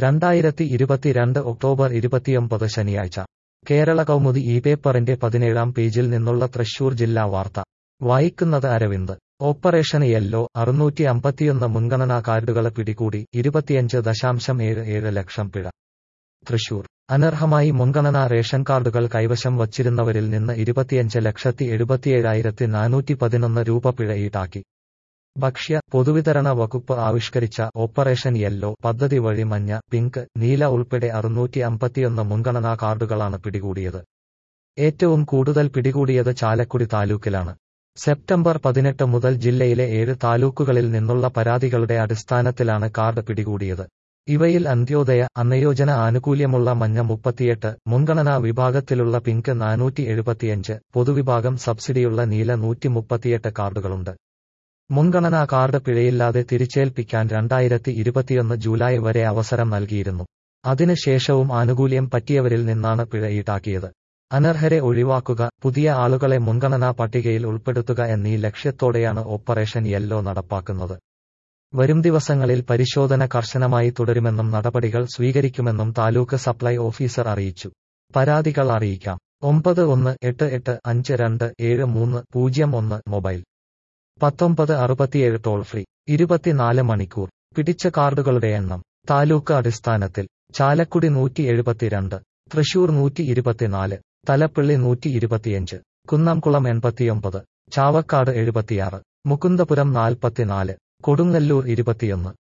രണ്ടായിരത്തി ഇരുപത്തിരണ്ട് ഒക്ടോബർ ഇരുപത്തിയൊമ്പത് ശനിയാഴ്ച കേരള കൗമുദി ഈ പേപ്പറിന്റെ പതിനേഴാം പേജിൽ നിന്നുള്ള തൃശൂർ ജില്ലാ വാർത്ത വായിക്കുന്നത് അരവിന്ദ് ഓപ്പറേഷൻ യെല്ലോ അറുന്നൂറ്റി അമ്പത്തിയൊന്ന് മുൻഗണനാ കാർഡുകളെ പിടികൂടി ഇരുപത്തിയഞ്ച് ദശാംശം ഏഴ് ഏഴ് ലക്ഷം പിഴ തൃശൂർ അനർഹമായി മുൻഗണനാ റേഷൻ കാർഡുകൾ കൈവശം വച്ചിരുന്നവരിൽ നിന്ന് ഇരുപത്തിയഞ്ച് ലക്ഷത്തി എഴുപത്തിയേഴായിരത്തി നാനൂറ്റി പതിനൊന്ന് രൂപ പിഴ ഈടാക്കി ഭക്ഷ്യ പൊതുവിതരണ വകുപ്പ് ആവിഷ്കരിച്ച ഓപ്പറേഷൻ യെല്ലോ പദ്ധതി വഴി മഞ്ഞ പിങ്ക് നീല ഉൾപ്പെടെ അറുന്നൂറ്റി അമ്പത്തിയൊന്ന് മുൻഗണനാ കാർഡുകളാണ് പിടികൂടിയത് ഏറ്റവും കൂടുതൽ പിടികൂടിയത് ചാലക്കുടി താലൂക്കിലാണ് സെപ്റ്റംബർ പതിനെട്ട് മുതൽ ജില്ലയിലെ ഏഴ് താലൂക്കുകളിൽ നിന്നുള്ള പരാതികളുടെ അടിസ്ഥാനത്തിലാണ് കാർഡ് പിടികൂടിയത് ഇവയിൽ അന്ത്യോദയ അന്നയോജന ആനുകൂല്യമുള്ള മഞ്ഞ മുപ്പത്തിയെട്ട് മുൻഗണനാ വിഭാഗത്തിലുള്ള പിങ്ക് നാനൂറ്റി എഴുപത്തിയഞ്ച് പൊതുവിഭാഗം സബ്സിഡിയുള്ള നീല നൂറ്റി മുപ്പത്തിയെട്ട് കാർഡുകളുണ്ട് മുൻഗണനാ കാർഡ് പിഴയില്ലാതെ തിരിച്ചേൽപ്പിക്കാൻ രണ്ടായിരത്തി ഇരുപത്തിയൊന്ന് ജൂലൈ വരെ അവസരം നൽകിയിരുന്നു അതിനുശേഷവും ആനുകൂല്യം പറ്റിയവരിൽ നിന്നാണ് പിഴ ഈടാക്കിയത് അനർഹരെ ഒഴിവാക്കുക പുതിയ ആളുകളെ മുൻഗണനാ പട്ടികയിൽ ഉൾപ്പെടുത്തുക എന്നീ ലക്ഷ്യത്തോടെയാണ് ഓപ്പറേഷൻ യെല്ലോ നടപ്പാക്കുന്നത് വരും ദിവസങ്ങളിൽ പരിശോധന കർശനമായി തുടരുമെന്നും നടപടികൾ സ്വീകരിക്കുമെന്നും താലൂക്ക് സപ്ലൈ ഓഫീസർ അറിയിച്ചു പരാതികൾ അറിയിക്കാം ഒമ്പത് ഒന്ന് എട്ട് എട്ട് അഞ്ച് രണ്ട് ഏഴ് മൂന്ന് പൂജ്യം ഒന്ന് മൊബൈൽ പത്തൊമ്പത് അറുപത്തിയേഴ് ടോൾ ഫ്രീ ഇരുപത്തിനാല് മണിക്കൂർ പിടിച്ച കാർഡുകളുടെ എണ്ണം താലൂക്ക് അടിസ്ഥാനത്തിൽ ചാലക്കുടി നൂറ്റി എഴുപത്തിരണ്ട് തൃശൂർ നൂറ്റി ഇരുപത്തിനാല് തലപ്പള്ളി നൂറ്റി ഇരുപത്തിയഞ്ച് കുന്നംകുളം എൺപത്തിയൊമ്പത് ചാവക്കാട് എഴുപത്തിയാറ് മുകുന്ദപുരം നാൽപ്പത്തിനാല് കൊടുങ്ങല്ലൂർ ഇരുപത്തിയൊന്ന്